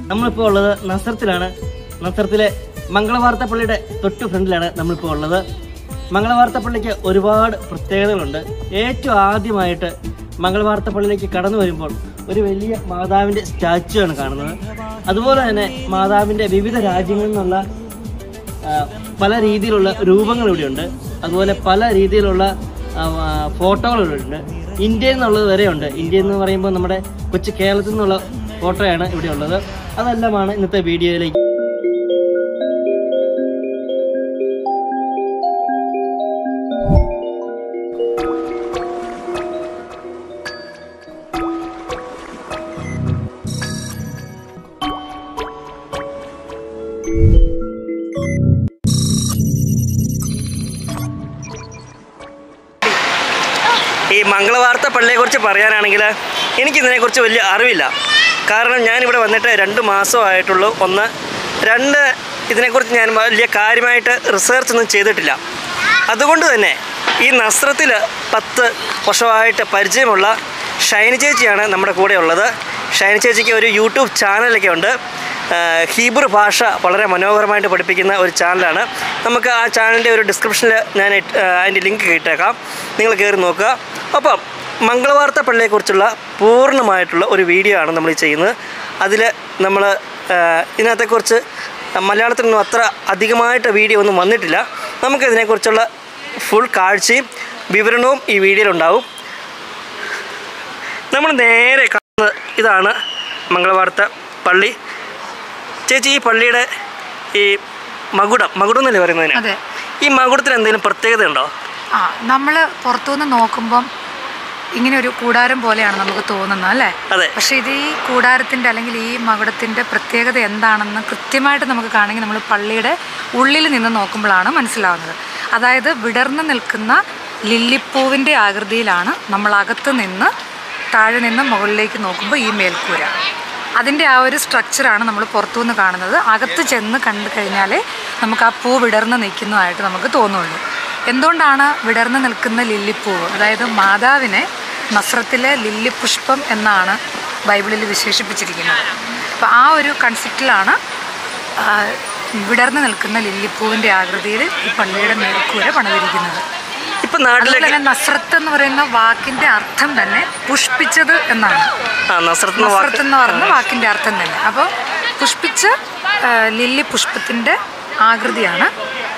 നമ്മളിപ്പോൾ ഉള്ളത് നസറത്തിലാണ് നസറത്തിലെ മംഗളവാർത്ത പള്ളിയുടെ തൊട്ട് ഫ്രണ്ടിലാണ് നമ്മളിപ്പോൾ ഉള്ളത് മംഗളവാർത്ത പള്ളിക്ക് ഒരുപാട് പ്രത്യേകതകളുണ്ട് ഏറ്റവും ആദ്യമായിട്ട് മംഗളവാർത്ത പള്ളിയിലേക്ക് കടന്നു വരുമ്പോൾ ഒരു വലിയ മാതാവിൻ്റെ സ്റ്റാച്ചു ആണ് കാണുന്നത് അതുപോലെ തന്നെ മാതാവിൻ്റെ വിവിധ രാജ്യങ്ങളിൽ നിന്നുള്ള ആ, പല രീതിയിലുള്ള രൂപങ്ങൾ ഇവിടെയുണ്ട് അതുപോലെ പല രീതിയിലുള്ള ആ, ആ, ഫോട്ടോകൾ ഇവിടെയുണ്ട് ഇന്ത്യയിൽ നിന്നുള്ളത് വരെയുണ്ട് ഇന്ത്യ എന്ന് പറയുമ്പോൾ നമ്മുടെ കൊച്ചു കേരളത്തിൽ നിന്നുള്ള ഫോട്ടോയാണ് ഇവിടെ ഉള്ളത് അതെല്ലാമാണ് ഇന്നത്തെ വീഡിയോയിലേക്ക് ഈ മംഗളവാർത്ത പള്ളിയെക്കുറിച്ച് പറയാനാണെങ്കിൽ എനിക്കിതിനെക്കുറിച്ച് വലിയ അറിവില്ല കാരണം ഞാനിവിടെ വന്നിട്ട് രണ്ട് മാസമായിട്ടുള്ളൂ ഒന്ന് രണ്ട് ഇതിനെക്കുറിച്ച് ഞാൻ വലിയ കാര്യമായിട്ട് റിസർച്ച് ഒന്നും ചെയ്തിട്ടില്ല അതുകൊണ്ട് തന്നെ ഈ നസ്രത്തിൽ പത്ത് വർഷമായിട്ട് പരിചയമുള്ള ഷൈനി ചേച്ചിയാണ് നമ്മുടെ കൂടെ ഉള്ളത് ഷൈനി ചേച്ചിക്ക് ഒരു യൂട്യൂബ് ചാനലൊക്കെ ഉണ്ട് ആഹ് ഹീബ്രു ഭാഷ വളരെ മനോഹരമായിട്ട് പഠിപ്പിക്കുന്ന ഒരു ചാനലാണ് നമുക്ക് ആ ചാനലിൻ്റെ ഒരു ഡിസ്ക്രിപ്ഷനിൽ ഞാൻ ഇട്ട്- ആഹ് അതിൻ്റെ ലിങ്ക് ഇട്ടേക്കാം നിങ്ങൾ കയറി നോക്കുക അപ്പം മംഗളവാർത്ത പള്ളിയെക്കുറിച്ചുള്ള പൂർണ്ണമായിട്ടുള്ള ഒരു വീഡിയോ ആണ് നമ്മൾ ഈ ചെയ്യുന്നത് അതിൽ നമ്മൾ ഇതിനകത്തെക്കുറിച്ച് മലയാളത്തിലൊന്നും അത്ര അധികമായിട്ട് വീഡിയോ ഒന്നും വന്നിട്ടില്ല നമുക്കിതിനെക്കുറിച്ചുള്ള ഫുൾ കാഴ്ചയും വിവരണവും ഈ വീഡിയോയിലുണ്ടാവും നമ്മൾ നേരെ കാണുന്നത് ഇതാണ് മംഗളവാർത്ത പള്ളി ചേച്ചി ഈ പള്ളിയുടെ ഈ മകുടം മകുടം എന്നല്ലേ പറയുന്നതിന് അതെ ഈ മകുടത്തിന് എന്തെങ്കിലും പ്രത്യേകത ഉണ്ടോ ആ നമ്മൾ പുറത്തുനിന്ന് നോക്കുമ്പം ഇങ്ങനെ ഒരു കൂടാരം പോലെയാണ് നമുക്ക് തോന്നുന്നത് അല്ലേ അതെ പക്ഷെ ഇത് ഈ കൂടാരത്തിന്റെ അല്ലെങ്കിൽ ഈ മകുടത്തിന്റെ പ്രത്യേകത എന്താണെന്ന് കൃത്യമായിട്ട് നമുക്ക് കാണണമെങ്കിൽ നമ്മൾ പള്ളിയുടെ ഉള്ളിൽ നിന്ന് നോക്കുമ്പോഴാണ് മനസ്സിലാവുന്നത് അതായത് വിടർന്നു നിൽക്കുന്ന ലില്ലിപ്പൂവിന്റെ ആകൃതിയിലാണ് നമ്മൾ അകത്ത് നിന്ന് താഴെ നിന്ന് മുകളിലേക്ക് നോക്കുമ്പോൾ ഈ മേൽക്കൂര അതിൻ്റെ ആ ഒരു സ്ട്രക്ചറാണ് നമ്മൾ പുറത്തുനിന്ന് കാണുന്നത് അകത്ത് ചെന്ന് കണ്ടു കഴിഞ്ഞാലേ നമുക്ക് ആ പൂ വിടർന്ന് നിൽക്കുന്നതായിട്ട് നമുക്ക് തോന്നുള്ളൂ എന്തുകൊണ്ടാണ് വിടർന്ന് നിൽക്കുന്ന ലില്ലിപ്പൂവ് അതായത് മാതാവിനെ നസ്രത്തിലെ ലില്ലിപുഷ്പം എന്നാണ് ബൈബിളിൽ വിശേഷിപ്പിച്ചിരിക്കുന്നത് അപ്പോൾ ആ ഒരു കൺസെപ്റ്റിലാണ് ആ, വിടർന്ന് നിൽക്കുന്ന ലില്ലിപ്പൂവിൻ്റെ ആകൃതിയിൽ ഈ പള്ളിയുടെ മേൽക്കൂര പണിതിരിക്കുന്നത് ഇപ്പം അതുപോലെ നാട്ടിലേക്ക് തന്നെ നസ്രത്ത് എന്ന് പറയുന്ന വാക്കിൻ്റെ അർത്ഥം തന്നെ പുഷ്പിച്ചത് എന്നാണ് ആ നസ്രത്ത് എന്ന വാക്ക് നസ്രത്ത് എന്ന് പറഞ്ഞ വാക്കിന്റെ അർത്ഥം തന്നെ അപ്പോൾ പുഷ്പിച്ച ആ, ലില്ലി പുഷ്പത്തിന്റെ ആകൃതിയാണ്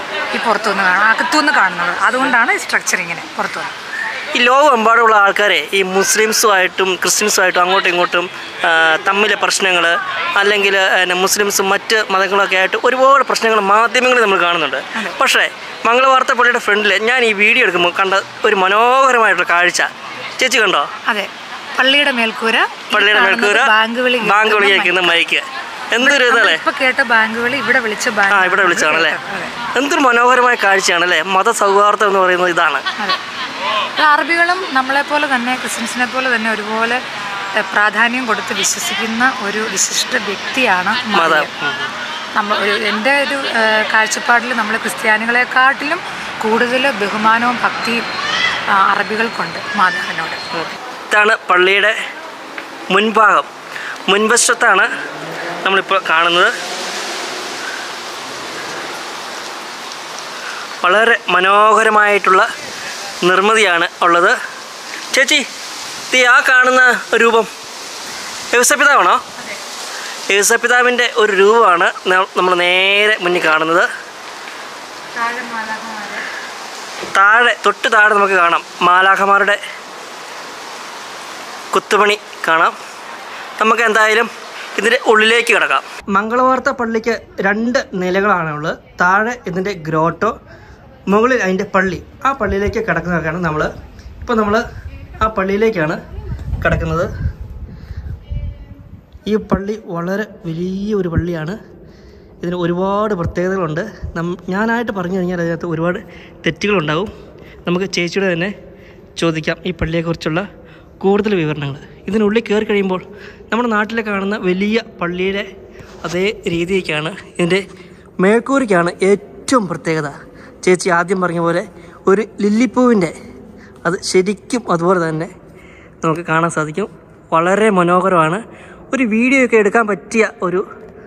ഈ പുറത്തുനിന്ന് കാണുന്നത് അകത്തുനിന്ന് കാണുന്നത് അതുകൊണ്ടാണ് ഈ സ്ട്രക്ചർ ഇങ്ങനെ പുറത്തുനിന്ന് ഈ ലോകമെമ്പാടുമുള്ള ആൾക്കാരെ ഈ മുസ്ലിംസുമായിട്ടും ക്രിസ്ത്യൻസുമായിട്ടും അങ്ങോട്ടും ഇങ്ങോട്ടും ആ, തമ്മിലെ പ്രശ്നങ്ങൾ അല്ലെങ്കിൽ പിന്നെ മുസ്ലിംസും മറ്റ് മതങ്ങളൊക്കെ ആയിട്ട് ഒരുപാട് പ്രശ്നങ്ങൾ മാധ്യമങ്ങളിൽ നമ്മൾ കാണുന്നുണ്ട് പക്ഷേ മംഗളവാർത്ത പള്ളിയുടെ ഫ്രണ്ടിൽ ഞാൻ ഈ വീഡിയോ എടുക്കുമ്പോൾ കണ്ട ഒരു മനോഹരമായിട്ടുള്ള കാഴ്ച ചേച്ചി കണ്ടോ അതെ പള്ളിയുടെ മേൽക്കൂര ഈ പള്ളിയുടെ കാണുന്നത് മേൽക്കൂര ബാങ്ക് വിളി ബാങ്ക് വിളി കേൾക്കുന്ന കേൾക്കുന്ന മൈക്ക് എന്തൊരു ഇതല്ലേ ഇപ്പൊ കേട്ട ബാങ്ക് വിളി ഇവിടെ വിളിച്ച ബാങ്ക് ആ ഇവിടെ വിളിച്ചാണല്ലേ അതെ എന്തൊരു മനോഹരമായ കാഴ്ചയാണല്ലേ മതസൗഹാർദ്ദം എന്ന് പറയുന്നത് ഇതാണ് അതെ ഇത് അറബികളും നമ്മളെപ്പോലെ തന്നെ ക്രിസ്ത്യൻസിനെ പോലെ തന്നെ ഒരുപോലെ എഹ്, പ്രാധാന്യം കൊടുത്ത് വിശ്വസിക്കുന്ന ഒരു വിശിഷ്ട വ്യക്തിയാണ് മതം മറിയം. നമ്മൾ ഒരു എൻ്റെ ഒരു ഏഹ്, കാഴ്ചപ്പാടിൽ നമ്മൾ ക്രിസ്ത്യാനികളെക്കാട്ടിലും കൂടുതൽ ബഹുമാനവും ഭക്തിയും ആ, അറബികൾക്കുണ്ട് മാതാവിനോട് ഇതാണ് പള്ളിയുടെ മുൻഭാഗം മുൻവശത്താണ് നമ്മളിപ്പോൾ കാണുന്നത് വളരെ മനോഹരമായിട്ടുള്ള നിർമ്മിതിയാണ് ഉള്ളത് ചേച്ചി തീ ആ കാണുന്ന രൂപം യേസപിതാവാണോ യേസപിതാവിൻ്റെ ഒരു രൂപമാണ് നമ്മൾ നേരെ മുന്നിൽ കാണുന്നത് താഴെ തൊട്ട് താഴെ നമുക്ക് കാണാം മാലാഖമാരുടെ കുത്തുപണി കാണാം നമുക്ക് എന്തായാലും ഇതിൻ്റെ ഉള്ളിലേക്ക് കിടക്കാം മംഗളവാർത്ത പള്ളിക്ക് രണ്ട് നിലകളാണുള്ളത് താഴെ ഇതിൻ്റെ ഗ്രോട്ടോ മുകളിൽ അതിൻ്റെ പള്ളി ആ പള്ളിയിലേക്ക് കിടക്കുന്നതൊക്കെയാണ് നമ്മൾ ഇപ്പോൾ നമ്മൾ ആ പള്ളിയിലേക്കാണ് കിടക്കുന്നത് ഈ പള്ളി വളരെ വലിയ ഒരു പള്ളിയാണ് ഇതിന് ഒരുപാട് പ്രത്യേകതകളുണ്ട് നം ഞാനായിട്ട് പറഞ്ഞു കഴിഞ്ഞാൽ അതിനകത്ത് ഒരുപാട് തെറ്റുകളുണ്ടാവും നമുക്ക് ചേച്ചിയുടെ തന്നെ ചോദിക്കാം ഈ പള്ളിയെക്കുറിച്ചുള്ള കൂടുതൽ വിവരണങ്ങൾ ഇതിനുള്ളിൽ കയറി കഴിയുമ്പോൾ നമ്മുടെ നാട്ടിൽ കാണുന്ന വലിയ പള്ളിയുടെ അതേ രീതിയൊക്കെയാണ് ഇതിൻ്റെ മേൽക്കൂരയ്ക്കാണ് ഏറ്റവും പ്രത്യേകത ചേച്ചി ആദ്യം പറഞ്ഞ പോലെ ഒരു ലില്ലിപ്പൂവിൻ്റെ അത് ശരിക്കും അതുപോലെ തന്നെ നമുക്ക് കാണാൻ സാധിക്കും വളരെ മനോഹരമാണ് ഒരു വീഡിയോ ഒക്കെ എടുക്കാൻ പറ്റിയ ഒരു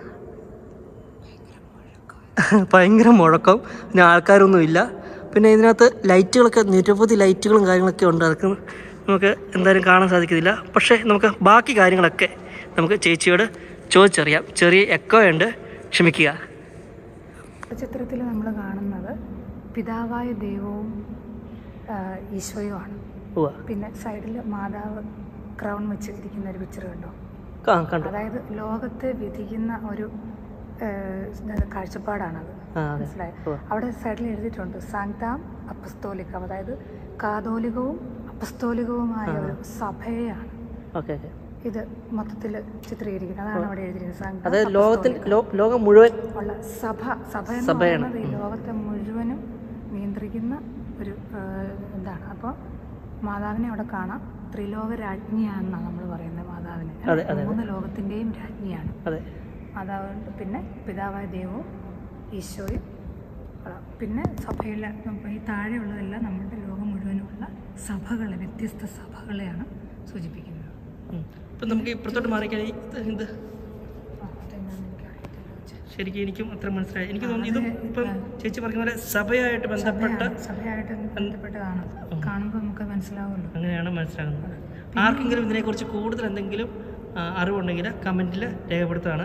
ഭയങ്കര മുഴക്കം പിന്നെ ആൾക്കാരൊന്നുമില്ല പിന്നെ ഇതിനകത്ത് ലൈറ്റുകളൊക്കെ നിരവധി ലൈറ്റുകളും കാര്യങ്ങളൊക്കെ ഉണ്ട് അതൊക്കെ നമുക്ക് എന്തായാലും കാണാൻ സാധിക്കത്തില്ല പക്ഷേ നമുക്ക് ബാക്കി കാര്യങ്ങളൊക്കെ നമുക്ക് ചേച്ചിയോട് ചോദിച്ചറിയാം ചെറിയ എക്കോ ഉണ്ട് ക്ഷമിക്കുക ചിത്രത്തിൽ നമ്മൾ കാണുന്നത് പിതാവായ ദൈവവും ആ, ഈശോയുമാണ് ഉവ്വ പിന്നെ സൈഡിൽ മാതാവ് ക്രൗൺ വെച്ച് ഇരിക്കുന്ന ഒരു പിക്ചർ കണ്ടോ ആ കണ്ടു അതായത് ലോകത്തെ വിധിക്കുന്ന ഒരു ആ, ഇത് കാഴ്ചപ്പാടാണത് ആ അതെ മനസ്സിലായോ ഉവ്വ. അവിടെ സൈഡിൽ എഴുതിയിട്ടുണ്ട് സാങ്താം അപ്പസ്തോലിക്കം അതായത് കാതോലികവും അപ്പസ്തോലികവുമായ ഒരു സഭയെയാണ് ഓക്കെ ഓക്കെ ഇത് മൊത്തത്തിൽ ചിത്രീകരിക്കുന്നത് അതാണ് അവിടെ എഴുതിയിരിക്കുന്നത് സാങ്താം അതായത് ലോകത്തിൽ ലോ- ലോകം മുഴുവൻ ഉള്ള സഭ സഭ എന്ന് സഭയാണ്. പറയുന്നത് ഈ ലോകത്തെ മുഴുവനും നിയന്ത്രിക്കുന്ന ഒരു ആ, എന്താണ് അപ്പോൾ മാതാവിനെ അവിടെ കാണാം ത്രിലോക രാജ്ഞിയാണെന്നാണ് നമ്മൾ പറയുന്നത് മാതാവിനെ അതെ, അതെ, മൂന്ന് ലോകത്തിൻ്റെയും രാജ്ഞിയാണ് അതെ മാതാവ് പിന്നെ പിതാവായ ദൈവവും ഈശോയും ആ, പിന്നെ സഭയിലെ ഈ താഴെയുള്ളതെല്ലാം നമ്മുടെ ലോകം മുഴുവനുമുള്ള സഭകളെ വ്യത്യസ്ത സഭകളെയാണ് സൂചിപ്പിക്കുന്നത് ഉം. ഇപ്പം നമുക്ക് ഇപ്പുറത്തോട്ട് മാറിക്കഴിഞ്ഞാൽ ഇത് എന്ത് ആ, അതെന്താണെന്ന് എനിക്കറിയത്തില്ല ചേച്ചി. ശരിക്കും എനിക്കും അത്ര മനസ്സിലായി എനിക്ക് തോന്നുന്നു ഇതും ഇപ്പം ചേച്ചി പറഞ്ഞ പോലെ സഭയായിട്ട് ബന്ധപ്പെട്ട സഭയാണ്, സഭയായിട്ട് ബന്ധപ്പെട്ടതാണ് കാണുമ്പോൾ നമുക്ക് മനസ്സിലാവുമല്ലോ അങ്ങനെയാണ് മനസ്സിലാകുന്നത് ആർക്കെങ്കിലും ഇതിനെക്കുറിച്ച് കൂടുതൽ എന്തെങ്കിലും ആ, അറിവുണ്ടെങ്കിൽ കമൻറ്റിൽ രേഖപ്പെടുത്തുകയാണ്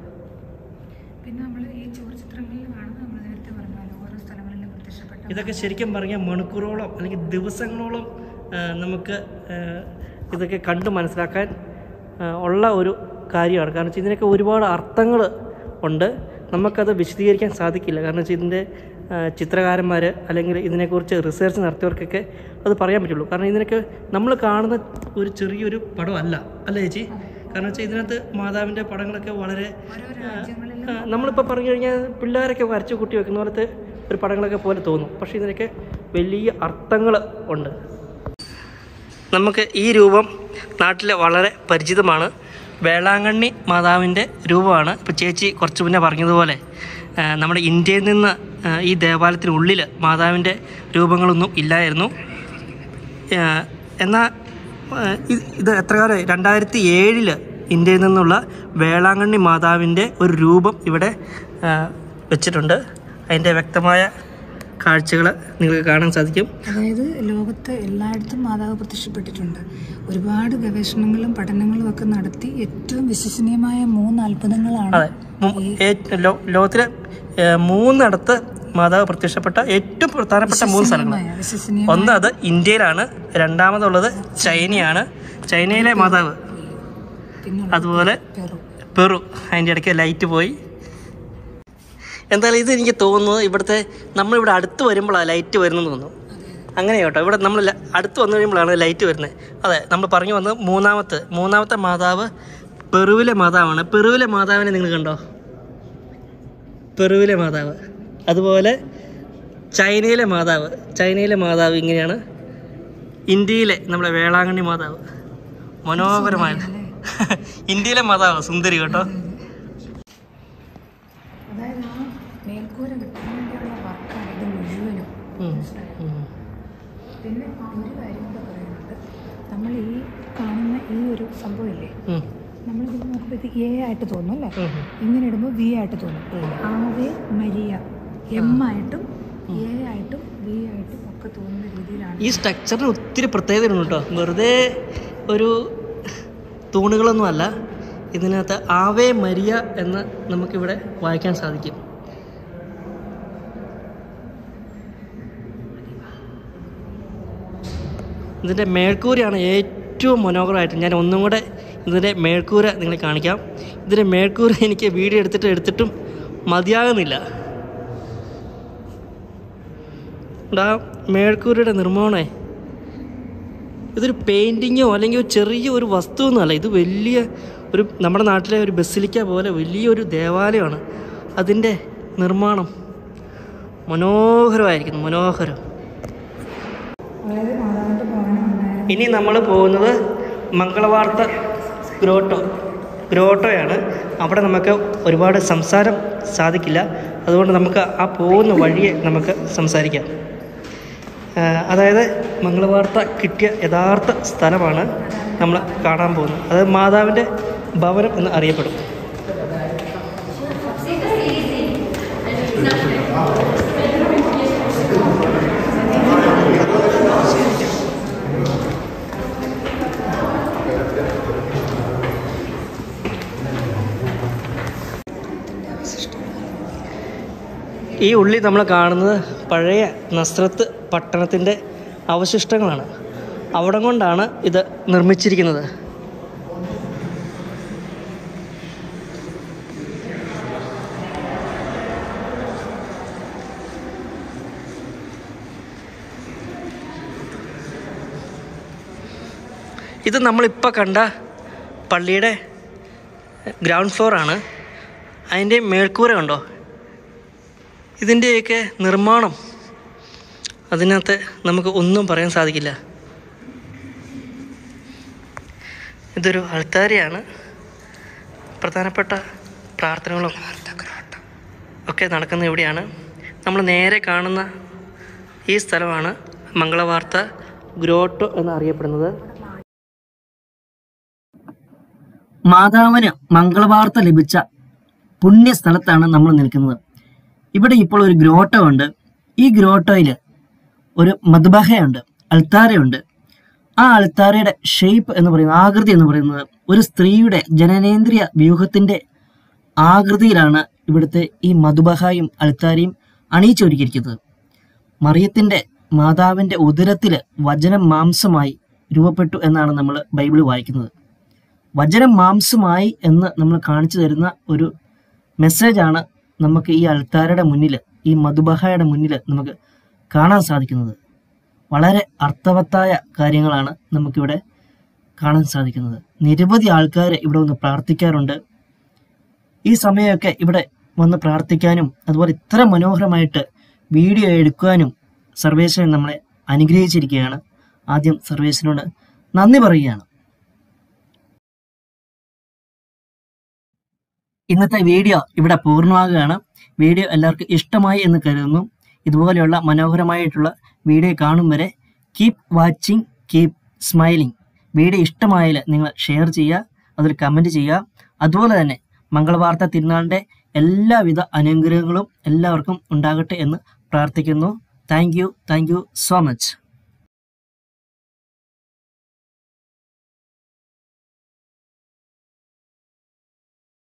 പിന്നെ നമ്മൾ ഈ ചുവർച്ചിത്രങ്ങളിൽ കാണുന്നത് നമ്മൾ നേരത്തെ പറഞ്ഞല്ലോ ഓരോ സ്ഥലങ്ങളിലും പ്രത്യക്ഷപ്പെട്ട ഇതൊക്കെ ശരിക്കും പറഞ്ഞാൽ മണിക്കൂറോളം അല്ലെങ്കിൽ ദിവസങ്ങളോളം ആ, നമുക്ക് ആ, ഇതൊക്കെ കണ്ട് മനസ്സിലാക്കാൻ ആ, ഉള്ള ഒരു കാര്യമാണ് കാരണം വെച്ചാൽ ഇതിനൊക്കെ ഒരുപാട് അർത്ഥങ്ങൾ ഉണ്ട് നമുക്കത് വിശദീകരിക്കാൻ സാധിക്കില്ല കാരണം വെച്ചാൽ ഇതിൻ്റെ ചിത്രകാരന്മാർ അല്ലെങ്കിൽ ഇതിനെക്കുറിച്ച് റിസർച്ച് നടത്തിയവർക്കൊക്കെ അത് പറയാൻ പറ്റുള്ളൂ കാരണം ഇതിനൊക്കെ നമ്മൾ കാണുന്ന ഒരു ചെറിയൊരു പടമല്ല അല്ല ചേച്ചി കാരണം വെച്ചാൽ ഇതിനകത്ത് മാതാവിൻ്റെ പടങ്ങളൊക്കെ വളരെ ഓരോ രാജ്യങ്ങളിലും ആ, നമ്മളിപ്പോൾ പറഞ്ഞു കഴിഞ്ഞാൽ പിള്ളേരൊക്കെ വരച്ച് കൂട്ടി വെക്കുന്ന പോലത്തെ ഒരു പടങ്ങളൊക്കെ പോലെ തോന്നും പക്ഷേ ഇതിനൊക്കെ വലിയ അർത്ഥങ്ങൾ ഉണ്ട് നമുക്ക് ഈ രൂപം നാട്ടിൽ വളരെ പരിചിതമാണ് വേളാങ്കണ്ണി മാതാവിൻ്റെ രൂപമാണ് ഇപ്പോൾ ചേച്ചി കുറച്ച് മുന്നേ പറഞ്ഞതുപോലെ ആ, നമ്മുടെ ഇന്ത്യയിൽ നിന്ന് ആ, ഈ ദേവാലയത്തിനുള്ളിൽ മാതാവിൻ്റെ രൂപങ്ങളൊന്നും ഇല്ലായിരുന്നു ആ, എന്നാൽ ആ, ഇത് ഇത് എത്ര കാലമായി രണ്ടായിരത്തി ഏഴില് ഇന്ത്യയിൽ നിന്നുള്ള വേളാങ്കണ്ണി മാതാവിൻ്റെ ഒരു രൂപം ഇവിടെ ആ, വെച്ചിട്ടുണ്ട് അതിൻ്റെ വ്യക്തമായ കാഴ്ചകൾ നിങ്ങൾക്ക് കാണാൻ സാധിക്കും അതായത് ലോകത്ത് എല്ലായിടത്തും മാതാവ് പ്രത്യക്ഷപ്പെട്ടിട്ടുണ്ട് ഒരുപാട് ഗവേഷണങ്ങളും പഠനങ്ങളും ഒക്കെ നടത്തി ഏറ്റവും വിശ്വസനീയമായ മൂന്ന് അത്ഭുതങ്ങളാണ് അതെ മു- ഏ- ലോ- ലോകത്തിലെ ഏ, മൂന്നിടത്ത് മാതാവ് പ്രത്യക്ഷപ്പെട്ട ഏറ്റവും പ്രധാനപ്പെട്ട മൂന്ന് സ്ഥലങ്ങൾ വിശ്വസനീയമായ- വിശ്വസനീയ ഒന്ന് അത് ഇന്ത്യയിലാണ് രണ്ടാമതുള്ളത് ചൈനയാണ് ചൈനയിലെ മാതാവ് പിന്നെ അതുപോലെ പെറു പെറു അതിൻ്റെ ഇടയ്ക്ക് ലൈറ്റ് പോയി എന്തായാലും ഇത് എനിക്ക് തോന്നുന്നത് ഇവിടുത്തെ നമ്മളിവിടെ അടുത്ത് വരുമ്പോഴാണ് ലൈറ്റ് വരുന്നതെന്ന് തോന്നുന്നു അങ്ങനെ കേട്ടോ ഇവിടെ നമ്മൾ ല- അടുത്ത് വന്നു കഴിയുമ്പോഴാണ് ലൈറ്റ് വരുന്നത് അതെ നമ്മൾ പറഞ്ഞു വന്നത് മൂന്നാമത്തെ മൂന്നാമത്തെ മാതാവ് പെറുവിലെ മാതാവാണ് പെറുവിലെ മാതാവിനെ നിങ്ങൾ കണ്ടോ പെറുവിലെ മാതാവ് അതുപോലെ ചൈനയിലെ മാതാവ് ചൈനയിലെ മാതാവ് ഇങ്ങനെയാണ് ഇന്ത്യയിലെ നമ്മുടെ വേളാങ്കണ്ണി മാതാവ് മനോഹരമായ ഇന്ത്യയിലെ മാതാവ് സുന്ദരി കേട്ടോ അതായത് ആ മേൽക്കൂര കിട്ടാൻ വേണ്ടിയുള്ള വർക്കാണ് ഇത് മുഴുവനും ഉം. മനസ്സിലായോ? ഉം. പിന്നെ ആ ഒരു കാര്യം കൂടെ പറയുന്നുണ്ട് നമ്മൾ ഈ കാണുന്ന ഈ ഒരു സംഭവമില്ലേ ഉം. നമ്മളിത് നോക്കുമ്പോൾ ഇത് എ ആയിട്ട് തോന്നും അല്ലേ ഉം. ഇങ്ങനെ ഇടുമ്പോൾ വി ആയിട്ട് തോന്നും ആവേ മരിയ എം ആയിട്ടും എ ആയിട്ടും വി ആയിട്ടും ഒക്കെ തോന്നുന്ന രീതിയിലാണ് ഈ സ്ട്രക്ചറിന് ഒത്തിരി പ്രത്യേകതയുണ്ട് കേട്ടോ വെറുതെ ഒരു തൂണുകളൊന്നും അല്ല ഇതിനകത്ത് ആവേ മരിയ എന്ന് നമുക്കിവിടെ വായിക്കാൻ സാധിക്കും ഇതിൻ്റെ മേൽക്കൂരയാണ് ഏറ്റവും മനോഹരമായിട്ട് ഞാൻ ഒന്നും കൂടെ ഇതിൻ്റെ മേൽക്കൂര നിങ്ങളെ കാണിക്കാം ഇതിൻ്റെ മേൽക്കൂര എനിക്ക് വീഡിയോ എടുത്തിട്ട് എടുത്തിട്ടും മതിയാകുന്നില്ല ആ മേൽക്കൂരയുടെ നിർമ്മാണമേ ഇതൊരു പെയിൻറ്റിങ്ങോ അല്ലെങ്കിൽ ഒരു ചെറിയ ഒരു വസ്തുവൊന്നുമല്ല ഇത് വലിയ ഒരു നമ്മുടെ നാട്ടിലെ ഒരു ബസിലിക്ക പോലെ വലിയൊരു ദേവാലയമാണ് അതിൻ്റെ നിർമ്മാണം മനോഹരമായിരിക്കുന്നു മനോഹരം അതായത് മാതാവിൻ്റെ ഭവനം ഉണ്ടായിരുന്നു ഇനി നമ്മൾ പോകുന്നത് മംഗളവാർത്ത ഗ്രോട്ടോ ഗ്രോട്ടോയാണ് അവിടെ നമുക്ക് ഒരുപാട് സംസാരം സാധിക്കില്ല അതുകൊണ്ട് നമുക്ക് ആ പോകുന്ന വഴിയെ നമുക്ക് സംസാരിക്കാം ആ, അതായത് മംഗളവാർത്ത കിട്ടിയ യഥാർത്ഥ സ്ഥലമാണ് നമ്മൾ കാണാൻ പോകുന്നത് അത് മാതാവിൻ്റെ ഭവനം എന്ന് അറിയപ്പെടും ഈ ഉള്ളി നമ്മൾ കാണുന്നത് പഴയ നസ്രത്ത് പട്ടണത്തിൻ്റെ അവശിഷ്ടങ്ങളാണ് അവിടം കൊണ്ടാണ് ഇത് നിർമ്മിച്ചിരിക്കുന്നത് ഇത് നമ്മളിപ്പോൾ കണ്ട പള്ളിയുടെ ഗ്രൗണ്ട് ഫ്ലോറാണ് അതിൻ്റെ മേൽക്കൂര കണ്ടോ ഇതിൻ്റെയൊക്കെ നിർമ്മാണം അതിനകത്ത് നമുക്ക് ഒന്നും പറയാൻ സാധിക്കില്ല ഇതൊരു അൾത്താരയാണ് പ്രധാനപ്പെട്ട പ്രാർത്ഥനകളും ഒക്കെ നടക്കുന്ന ഇവിടെയാണ് നമ്മൾ നേരെ കാണുന്ന ഈ സ്ഥലമാണ് മംഗളവാർത്ത ഗ്രോട്ടോ എന്ന് അറിയപ്പെടുന്നത് മാതാവിന് മംഗളവാർത്ത ലഭിച്ച പുണ്യ സ്ഥലത്താണ് നമ്മൾ നിൽക്കുന്നത് ഇവിടെ ഇപ്പോൾ ഒരു ഗ്രോട്ടോ ഉണ്ട് ഈ ഗ്രോട്ടോയിൽ ഒരു മധുബഹയുണ്ട് അൾത്താരയുണ്ട് ആ അൾത്താരയുടെ ഷേപ്പ് എന്ന് പറയുന്നത് ആകൃതി എന്ന് പറയുന്നത് ഒരു സ്ത്രീയുടെ ജനനേന്ദ്രിയ വ്യൂഹത്തിന്റെ ആകൃതിയിലാണ് ഇവിടുത്തെ ഈ മധുബഹായും അൾത്താരയും അണിയിച്ചൊരുക്കിയിരിക്കുന്നത് മറിയത്തിന്റെ മാതാവിന്റെ ഉദരത്തിൽ വചനം മാംസമായി രൂപപ്പെട്ടു എന്നാണ് നമ്മൾ ബൈബിളിൽ വായിക്കുന്നത് വചനം മാംസമായി എന്ന് നമ്മൾ കാണിച്ചു തരുന്ന ഒരു മെസ്സേജാണ് നമുക്ക് ഈ അൾത്താരയുടെ മുന്നിൽ ഈ മധുബഹയുടെ മുന്നിൽ നമുക്ക് കാണാൻ സാധിക്കുന്നത് വളരെ അർത്ഥവത്തായ കാര്യങ്ങളാണ് നമുക്കിവിടെ കാണാൻ സാധിക്കുന്നത് നിരവധി ആൾക്കാർ ഇവിടെ വന്ന് പ്രാർത്ഥിക്കാറുണ്ട് ഈ സമയമൊക്കെ ഇവിടെ വന്ന് പ്രാർത്ഥിക്കാനും അതുപോലെ ഇത്ര മനോഹരമായിട്ട് വീഡിയോ എടുക്കാനും സർവേശ്വരൻ നമ്മളെ അനുഗ്രഹിച്ചിരിക്കുകയാണ് ആദ്യം സർവേശ്വരനോട് നന്ദി പറയുകയാണ് ഇന്നത്തെ വീഡിയോ ഇവിടെ പൂർണ്ണമാകുകയാണ് വീഡിയോ എല്ലാവർക്കും ഇഷ്ടമായി എന്ന് കരുതുന്നു ഇതുപോലെയുള്ള മനോഹരമായിട്ടുള്ള വീഡിയോ കാണും വരെ keep watching keep smiling video ഇഷ്ടമായാൽ നിങ്ങൾ ഷെയർ ചെയ്യുക അതിൽ കമൻറ്റ് ചെയ്യുക അതുപോലെ തന്നെ മംഗളവാർത്ത തിരുനാളിൻ്റെ എല്ലാവിധ അനുഗ്രഹങ്ങളും എല്ലാവർക്കും ഉണ്ടാകട്ടെ എന്ന് പ്രാർത്ഥിക്കുന്നു thank you thank you so much